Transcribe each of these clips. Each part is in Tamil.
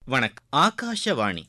வணக்கம் ஆகாஷவாணி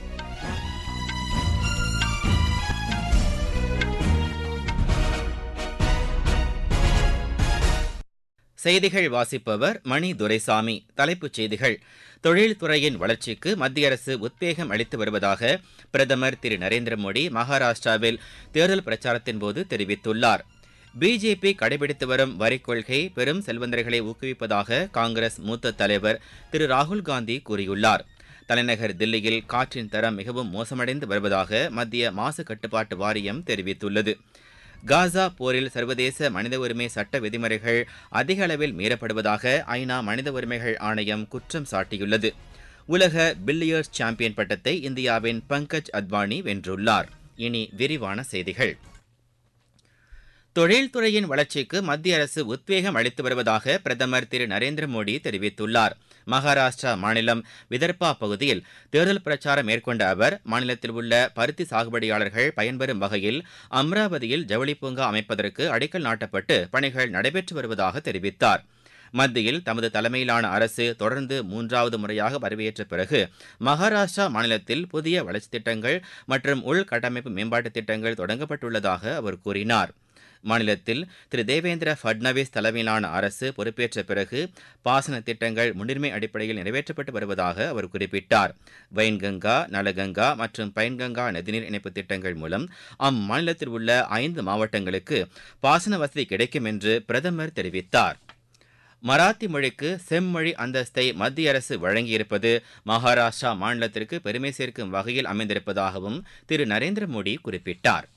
செய்திகள் வாசிப்பவர் மணி துரைசாமி தலைப்புச் செய்திகள் தொழில்துறையின் வளர்ச்சிக்கு மத்திய அரசு உத்வேகம் அளித்து வருவதாக பிரதமர் திரு நரேந்திர மோடி மகாராஷ்டிராவில் தேர்தல் பிரச்சாரத்தின் போது தெரிவித்துள்ளார் பிஜேபி கடைபிடித்து வரும் வரிக் கொள்கை பெரும் செல்வந்தர்களை ஊக்குவிப்பதாக காங்கிரஸ் மூத்த தலைவர் திரு ராகுல் காந்தி கூறியுள்ளார் தலைநகர் தில்லியில் காற்றின் தரம் மிகவும் மோசமடைந்து வருவதாக மத்திய மாசு கட்டுப்பாட்டு வாரியம் தெரிவித்துள்ளது காசா போரில் சர்வதேச மனித உரிமை சட்ட விதிமுறைகள் அதிக அளவில் மீறப்படுவதாக ஐநா மனித உரிமைகள் ஆணையம் குற்றம் சாட்டியுள்ளது உலக பில்லியர்ஸ் சாம்பியன் பட்டத்தை இந்தியாவின் பங்கஜ் அத்வானி வென்றுள்ளார் இனி விரிவான செய்திகள் தொழில்துறையின் வளர்ச்சிக்கு மத்திய அரசு உத்வேகம் அளித்து வருவதாக பிரதமர் திரு நரேந்திர மோடி தெரிவித்துள்ளார் மகாராஷ்டிரா மாநிலம் விதர்பா பகுதியில் தேர்தல் பிரச்சாரம் மேற்கொண்ட அவர் மாநிலத்தில் உள்ள பருத்தி சாகுபடியாளர்கள் பயன்பெறும் வகையில் அம்ராவதியில் ஜவுளி பூங்கா அமைப்பதற்கு அடிக்கல் நாட்டப்பட்டு பணிகள் நடைபெற்று வருவதாக தெரிவித்தார் மத்தியில் தமது தலைமையிலான அரசு தொடர்ந்து மூன்றாவது முறையாக பதவியேற்ற பிறகு மகாராஷ்டிரா மாநிலத்தில் புதிய வளர்ச்சித் திட்டங்கள் மற்றும் உள்கட்டமைப்பு மேம்பாட்டுத் திட்டங்கள் தொடங்கப்பட்டுள்ளதாக அவர் கூறினார் மாநிலத்தில் திரு தேவேந்திர ஃபட்னவிஸ் தலைமையிலான அரசு பொறுப்பேற்ற பிறகு பாசன திட்டங்கள் முன்னுரிமை அடிப்படையில் நிறைவேற்றப்பட்டு வருவதாக அவர் குறிப்பிட்டார் வைன்கங்கா நலகங்கா மற்றும் பைன்கங்கா நதிநீர் இணைப்பு திட்டங்கள் மூலம் அம்மாநிலத்தில் உள்ள ஐந்து மாவட்டங்களுக்கு பாசன வசதி கிடைக்கும் என்று பிரதமர் தெரிவித்தார் மராத்தி மொழிக்கு செம்மொழி அந்தஸ்தை மத்திய அரசு வழங்கியிருப்பது மகாராஷ்டிரா மாநிலத்திற்கு பெருமை சேர்க்கும் வகையில் அமைந்திருப்பதாகவும் திரு நரேந்திர மோடி குறிப்பிட்டார்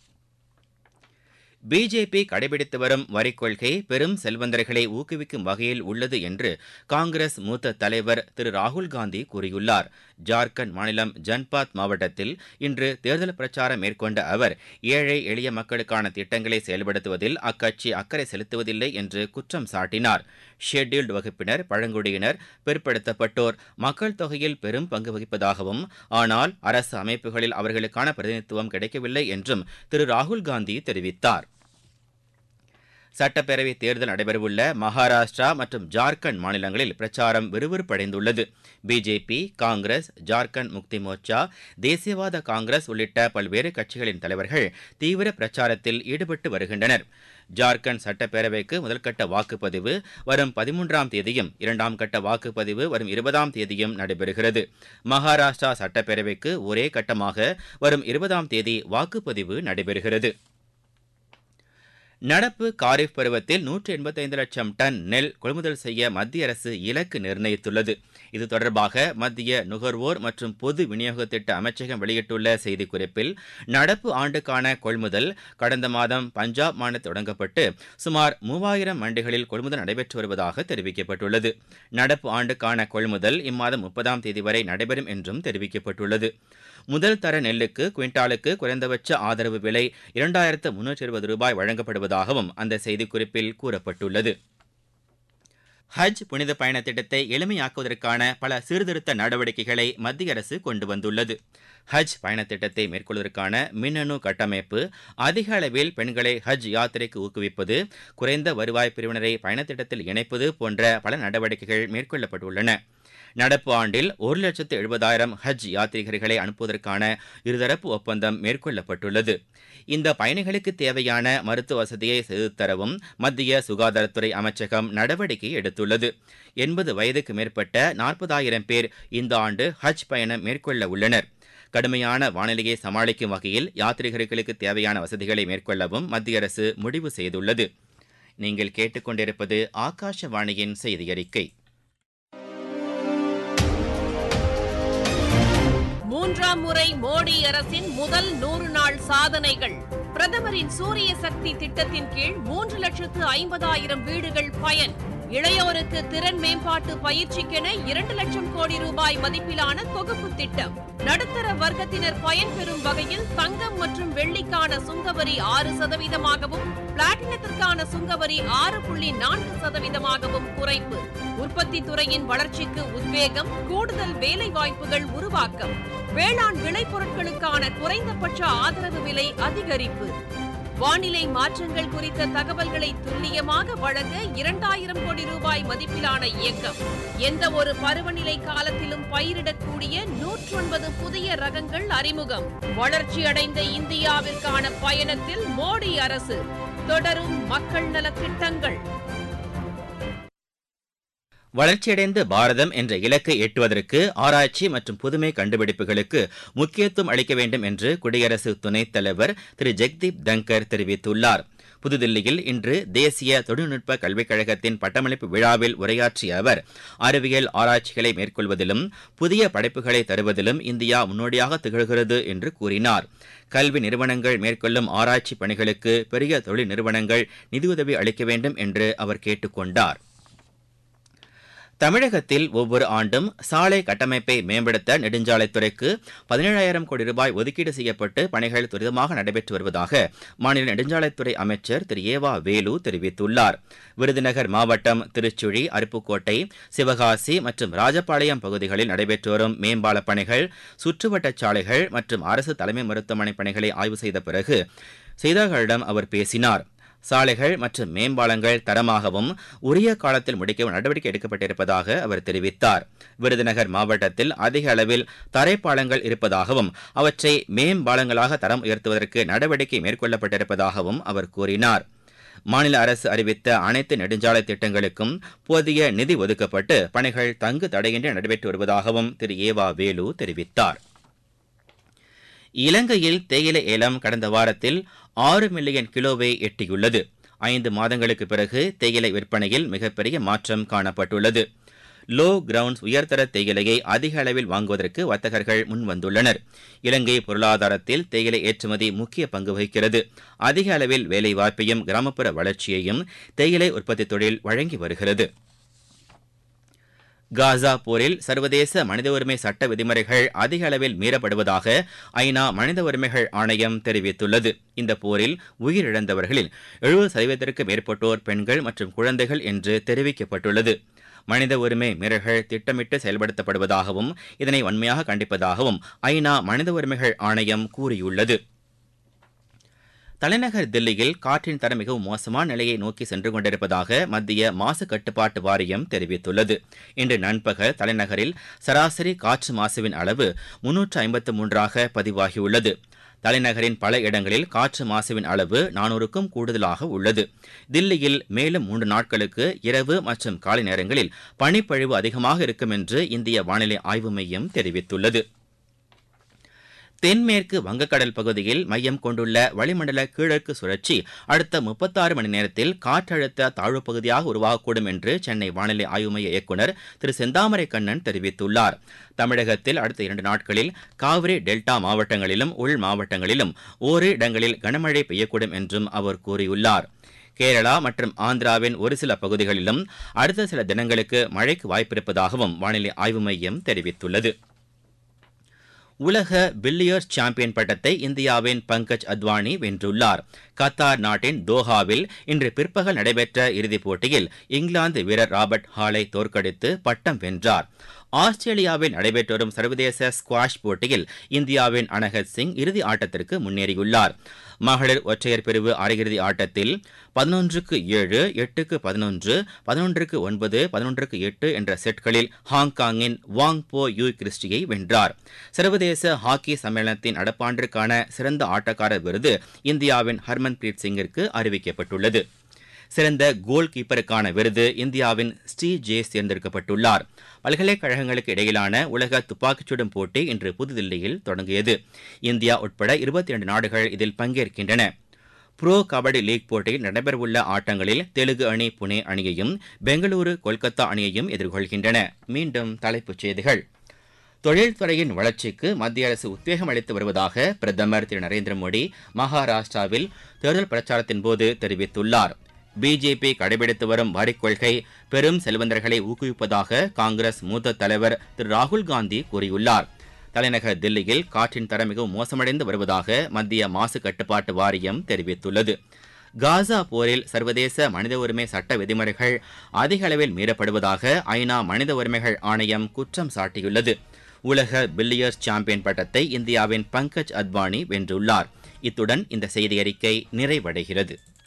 பிஜேபி கடைபிடித்து வரும் வரிக் கொள்கை பெரும் செல்வந்தர்களை ஊக்குவிக்கும் வகையில் உள்ளது என்று காங்கிரஸ் மூத்த தலைவர் திரு ராகுல் காந்தி கூறியுள்ளார் ஜார்க்கண்ட் மாநிலம் ஜன்பாத் மாவட்டத்தில் இன்று தேர்தல் பிரச்சாரம் மேற்கொண்ட அவர் ஏழை எளிய மக்களுக்கான திட்டங்களை செயல்படுத்துவதில் அக்கட்சி அக்கறை செலுத்துவதில்லை என்று குற்றம் சாட்டினார் ஷெட்யூல்டு வகுப்பினர் பழங்குடியினர் பிற்படுத்தப்பட்டோர் மக்கள் தொகையில் பெரும் பங்கு வகிப்பதாகவும் ஆனால் அரசு அமைப்புகளில் அவர்களுக்கான பிரதிநிதித்துவம் கிடைக்கவில்லை என்றும் திரு ராகுல் காந்தி தெரிவித்தார் சட்டப்பேரவை தேர்தல் நடைபெறவுள்ள மகாராஷ்டிரா மற்றும் ஜார்க்கண்ட் மாநிலங்களில் பிரச்சாரம் விறுவிறுப்படைந்துள்ளது பிஜேபி காங்கிரஸ் ஜார்க்கண்ட் முக்தி மோர்ச்சா தேசியவாத காங்கிரஸ் உள்ளிட்ட பல்வேறு கட்சிகளின் தலைவர்கள் தீவிர பிரச்சாரத்தில் ஈடுபட்டு வருகின்றனர் ஜார்க்கண்ட் சட்டப்பேரவைக்கு முதல்கட்ட வாக்குப்பதிவு வரும் பதிமூன்றாம் தேதியும் இரண்டாம் கட்ட வாக்குப்பதிவு வரும் இருபதாம் தேதியும் நடைபெறுகிறது மகாராஷ்டிரா சட்டப்பேரவைக்கு ஒரே கட்டமாக வரும் இருபதாம் தேதி வாக்குப்பதிவு நடைபெறுகிறது நடப்பு காரிஃப் பருவத்தில் நூற்று எண்பத்தைந்து லட்சம் டன் நெல் கொள்முதல் செய்ய மத்திய அரசு இலக்கு நிர்ணயித்துள்ளது இது தொடர்பாக மத்திய நுகர்வோர் மற்றும் பொது விநியோக திட்ட அமைச்சகம் வெளியிட்டுள்ள செய்திக்குறிப்பில் நடப்பு ஆண்டுக்கான கொள்முதல் கடந்த மாதம் பஞ்சாப் மாநிலத்தில் தொடங்கப்பட்டு சுமார் மூவாயிரம் மண்டிகளில் கொள்முதல் நடைபெற்று வருவதாக தெரிவிக்கப்பட்டுள்ளது நடப்பு ஆண்டுக்கான கொள்முதல் இம்மாதம் முப்பதாம் தேதி வரை நடைபெறும் என்றும் தெரிவிக்கப்பட்டுள்ளது முதல் தர நெல்லுக்கு குவிண்டாலுக்கு குறைந்தபட்ச ஆதரவு விலை இரண்டாயிரத்து முன்னூற்றி இருபது ரூபாய் வழங்கப்படுவதாகவும் அந்த செய்திக்குறிப்பில் கூறப்பட்டுள்ளது ஹஜ் புனித பயண திட்டத்தை எளிமையாக்குவதற்கான பல சீர்திருத்த நடவடிக்கைகளை மத்திய அரசு கொண்டு வந்துள்ளது ஹஜ் பயண திட்டத்தை மேற்கொள்வதற்கான மின்னணு கட்டமைப்பு அதிக அளவில் பெண்களை ஹஜ் யாத்திரைக்கு ஊக்குவிப்பது குறைந்த வருவாய் பிரிவினரை பயணத்திட்டத்தில் இணைப்பது போன்ற பல நடவடிக்கைகள் மேற்கொள்ளப்பட்டுள்ளன நடப்பு ஆண்டில் ஒரு லட்சத்து எழுபதாயிரம் ஹஜ் யாத்ரீகர்களை அனுப்புவதற்கான இருதரப்பு ஒப்பந்தம் மேற்கொள்ளப்பட்டுள்ளது இந்த பயணிகளுக்கு தேவையான மருத்துவ வசதியை செய்து தரவும் மத்திய சுகாதாரத்துறை அமைச்சகம் நடவடிக்கை எடுத்துள்ளது எண்பது வயதுக்கு மேற்பட்ட நாற்பதாயிரம் பேர் இந்த ஆண்டு ஹஜ் பயணம் மேற்கொள்ள உள்ளனர் கடுமையான வானிலையை சமாளிக்கும் வகையில் யாத்ரீகர்களுக்கு தேவையான வசதிகளை மேற்கொள்ளவும் மத்திய அரசு முடிவு செய்துள்ளது நீங்கள் கேட்டுக்கொண்டிருப்பது ஆகாஷவாணியின் செய்தி அறிக்கை மூன்றாம் முறை மோடி அரசின் முதல் நூறு நாள் சாதனைகள் பிரதமரின் சூரிய சக்தி திட்டத்தின் கீழ் மூன்று லட்சத்து ஐம்பதாயிரம் வீடுகள் பயன் இளையோருக்கு திறன் மேம்பாட்டு பயிற்சிக்கென இரண்டு லட்சம் கோடி ரூபாய் மதிப்பிலான தொகுப்பு திட்டம் நடுத்தர வர்க்கத்தினர் பயன்பெறும் வகையில் தங்கம் மற்றும் வெள்ளிக்கான சுங்கவரி ஆறு சதவீதமாகவும் பிளாட்டினத்திற்கான சுங்கவரி ஆறு புள்ளி நான்கு சதவீதமாகவும் குறைப்பு உற்பத்தி துறையின் வளர்ச்சிக்கு உத்வேகம் கூடுதல் வேலை வாய்ப்புகள் உருவாக்கம் வேளாண் விளைபொருட்களுக்கான குறைந்தபட்ச ஆதரவு விலை அதிகரிப்பு வானிலை மாற்றங்கள் குறித்த தகவல்களை துல்லியமாக வழங்க இரண்டாயிரம் கோடி ரூபாய் மதிப்பிலான இயக்கம் எந்த ஒரு பருவநிலை காலத்திலும் பயிரிடக்கூடிய நூற்றொன்பது புதிய ரகங்கள் அறிமுகம் வளர்ச்சியடைந்த இந்தியாவிற்கான பயணத்தில் மோடி அரசு தொடரும் மக்கள் நலத் திட்டங்கள் வளர்ச்சியடைந்த பாரதம் என்ற இலக்கை எட்டுவதற்கு ஆராய்ச்சி மற்றும் புதுமை கண்டுபிடிப்புகளுக்கு முக்கியத்துவம் அளிக்க வேண்டும் என்று குடியரசு துணைத் தலைவர் திரு ஜெக்தீப் தங்கர் தெரிவித்துள்ளார் புதுதில்லியில் இன்று தேசிய தொழில்நுட்ப கல்விக் கழகத்தின் பட்டமளிப்பு விழாவில் உரையாற்றிய அவர் அறிவியல் ஆராய்ச்சிகளை மேற்கொள்வதிலும் புதிய படைப்புகளை தருவதிலும் இந்தியா முன்னோடியாக திகழ்கிறது என்று கூறினார் கல்வி நிறுவனங்கள் மேற்கொள்ளும் ஆராய்ச்சி பணிகளுக்கு பெரிய தொழில் நிறுவனங்கள் நிதியுதவி அளிக்க வேண்டும் என்று அவர் கேட்டுக்கொண்டார் தமிழகத்தில் ஒவ்வொரு ஆண்டும் சாலை கட்டமைப்பை மேம்படுத்த நெடுஞ்சாலைத்துறைக்கு பதினேழாயிரம் கோடி ரூபாய் ஒதுக்கீடு செய்யப்பட்டு பணிகள் துரிதமாக நடைபெற்று வருவதாக மாநில நெடுஞ்சாலைத்துறை அமைச்சர் திரு ஏவா வேலு தெரிவித்துள்ளார் விருதுநகர் மாவட்டம் திருச்சுழி அருப்புக்கோட்டை சிவகாசி மற்றும் ராஜபாளையம் பகுதிகளில் நடைபெற்று வரும் மேம்பால பணிகள் சுற்றுவட்டச் சாலைகள் மற்றும் அரசு தலைமை மருத்துவமனை பணிகளை ஆய்வு செய்த பிறகு செய்தியாளர்களிடம் அவர் பேசினார் சாலைகள் மற்றும் மேம்பாலங்கள் தரமாகவும் உரிய காலத்தில் முடிக்கவும் நடவடிக்கை எடுக்கப்பட்டிருப்பதாக அவர் தெரிவித்தார் விருதுநகர் மாவட்டத்தில் அதிக அளவில் தரைப்பாலங்கள் இருப்பதாகவும் அவற்றை மேம்பாலங்களாக தரம் உயர்த்துவதற்கு நடவடிக்கை மேற்கொள்ளப்பட்டிருப்பதாகவும் அவர் கூறினார் மாநில அரசு அறிவித்த அனைத்து நெடுஞ்சாலை திட்டங்களுக்கும் போதிய நிதி ஒதுக்கப்பட்டு பணிகள் தங்கு தடையின்றி நடைபெற்று வருவதாகவும் திரு ஏவா வேலு தெரிவித்தார் இலங்கையில் தேயிலை ஏலம் கடந்த வாரத்தில் ஆறு மில்லியன் கிலோவை எட்டியுள்ளது ஐந்து மாதங்களுக்கு பிறகு தேயிலை விற்பனையில் மிகப்பெரிய மாற்றம் காணப்பட்டுள்ளது லோ கிரவுண்ட்ஸ் உயர்தர தேயிலையை அதிக அளவில் வாங்குவதற்கு வர்த்தகர்கள் முன்வந்துள்ளனர் இலங்கை பொருளாதாரத்தில் தேயிலை ஏற்றுமதி முக்கிய பங்கு வகிக்கிறது அதிக அளவில் வேலைவாய்ப்பையும் கிராமப்புற வளர்ச்சியையும் தேயிலை உற்பத்தி தொழில் வழங்கி வருகிறது காசா போரில் சர்வதேச மனித உரிமை சட்ட விதிமுறைகள் அதிக அளவில் மீறப்படுவதாக ஐநா மனித உரிமைகள் ஆணையம் தெரிவித்துள்ளது இந்த போரில் உயிரிழந்தவர்களில் எழுபது சதவீதத்திற்கு மேற்பட்டோர் பெண்கள் மற்றும் குழந்தைகள் என்று தெரிவிக்கப்பட்டுள்ளது மனித உரிமை மீறல்கள் திட்டமிட்டு செயல்படுத்தப்படுவதாகவும் இதனை வன்மையாக கண்டிப்பதாகவும் ஐநா மனித உரிமைகள் ஆணையம் கூறியுள்ளது தலைநகர் தில்லியில் காற்றின் தரம் மிகவும் மோசமான நிலையை நோக்கி சென்று கொண்டிருப்பதாக மத்திய மாசு கட்டுப்பாட்டு வாரியம் தெரிவித்துள்ளது இன்று நண்பகல் தலைநகரில் சராசரி காற்று மாசுவின் அளவு முன்னூற்று ஐம்பத்து மூன்றாக பதிவாகியுள்ளது தலைநகரின் பல இடங்களில் காற்று மாசுவின் அளவு நானூறுக்கும் கூடுதலாக உள்ளது தில்லியில் மேலும் மூன்று நாட்களுக்கு இரவு மற்றும் காலை நேரங்களில் பனிப்பொழிவு அதிகமாக இருக்கும் என்று இந்திய வானிலை ஆய்வு மையம் தெரிவித்துள்ளது தென்மேற்கு வங்கக்கடல் பகுதியில் மையம் கொண்டுள்ள வளிமண்டல கீழக்கு சுழற்சி அடுத்த முப்பத்தாறு மணி நேரத்தில் காற்றழுத்த தாழ்வு பகுதியாக உருவாகக்கூடும் என்று சென்னை வானிலை ஆய்வு மைய இயக்குநர் திரு செந்தாமரை கண்ணன் தெரிவித்துள்ளார் தமிழகத்தில் அடுத்த இரண்டு நாட்களில் காவிரி டெல்டா மாவட்டங்களிலும் உள் மாவட்டங்களிலும் ஓரிரு இடங்களில் கனமழை பெய்யக்கூடும் என்றும் அவர் கூறியுள்ளார் கேரளா மற்றும் ஆந்திராவின் ஒரு சில பகுதிகளிலும் அடுத்த சில தினங்களுக்கு மழைக்கு வாய்ப்பிருப்பதாகவும் வானிலை ஆய்வு மையம் தெரிவித்துள்ளது உலக பில்லியர்ஸ் சாம்பியன் பட்டத்தை இந்தியாவின் பங்கஜ் அத்வானி வென்றுள்ளார் கத்தார் நாட்டின் தோஹாவில் இன்று பிற்பகல் நடைபெற்ற இறுதிப் போட்டியில் இங்கிலாந்து வீரர் ராபர்ட் ஹாலை தோற்கடித்து பட்டம் வென்றார் ஆஸ்திரேலியாவில் நடைபெற்று வரும் சர்வதேச ஸ்குவாஷ் போட்டியில் இந்தியாவின் அனகத் சிங் இறுதி ஆட்டத்திற்கு முன்னேறியுள்ளார் மகளிர் ஒற்றையர் பிரிவு அரையிறுதி ஆட்டத்தில் பதினொன்றுக்கு ஏழு எட்டுக்கு பதினொன்று பதினொன்றுக்கு ஒன்பது பதினொன்றுக்கு எட்டு என்ற செட்களில் ஹாங்காங்கின் வாங் போ யூ கிறிஸ்டியை வென்றார் சர்வதேச ஹாக்கி சம்மேளனத்தின் நடப்பாண்டிற்கான சிறந்த ஆட்டக்காரர் விருது இந்தியாவின் ஹர்மன் பிரீத் சிங்கிற்கு அறிவிக்கப்பட்டுள்ளது சிறந்த கோல் கீப்பருக்கான விருது இந்தியாவின் ஸ்ரீ ஜேஸ் தேர்ந்தெடுக்கப்பட்டுள்ளார் பல்கலைக்கழகங்களுக்கு இடையிலான உலக துப்பாக்கிச் சுடும் போட்டி இன்று புதுதில்லியில் தொடங்கியது இந்தியா உட்பட இருபத்தி இரண்டு நாடுகள் இதில் பங்கேற்கின்றன புரோ கபடி லீக் போட்டியில் நடைபெறவுள்ள ஆட்டங்களில் தெலுங்கு அணி புனே அணியையும் பெங்களூரு கொல்கத்தா அணியையும் எதிர்கொள்கின்றன மீண்டும் தலைப்புச் செய்திகள் தொழில்துறையின் வளர்ச்சிக்கு மத்திய அரசு உத்வேகம் அளித்து வருவதாக பிரதமர் திரு நரேந்திர மோடி மகாராஷ்டிராவில் தேர்தல் பிரச்சாரத்தின் போது தெரிவித்துள்ளார் பிஜேபி கடைபிடித்து வரும் வரிக் கொள்கை பெரும் செல்வந்தர்களை ஊக்குவிப்பதாக காங்கிரஸ் மூத்த தலைவர் திரு ராகுல் காந்தி கூறியுள்ளார் தலைநகர் தில்லியில் காற்றின் தரம் மிகவும் மோசமடைந்து வருவதாக மத்திய மாசு கட்டுப்பாட்டு வாரியம் தெரிவித்துள்ளது காசா போரில் சர்வதேச மனித உரிமை சட்ட விதிமுறைகள் அதிக அளவில் மீறப்படுவதாக ஐநா மனித உரிமைகள் ஆணையம் குற்றம் சாட்டியுள்ளது உலக பில்லியர்ஸ் சாம்பியன் பட்டத்தை இந்தியாவின் பங்கஜ் அத்வானி வென்றுள்ளார் இத்துடன் இந்த செய்தி அறிக்கை நிறைவடைகிறது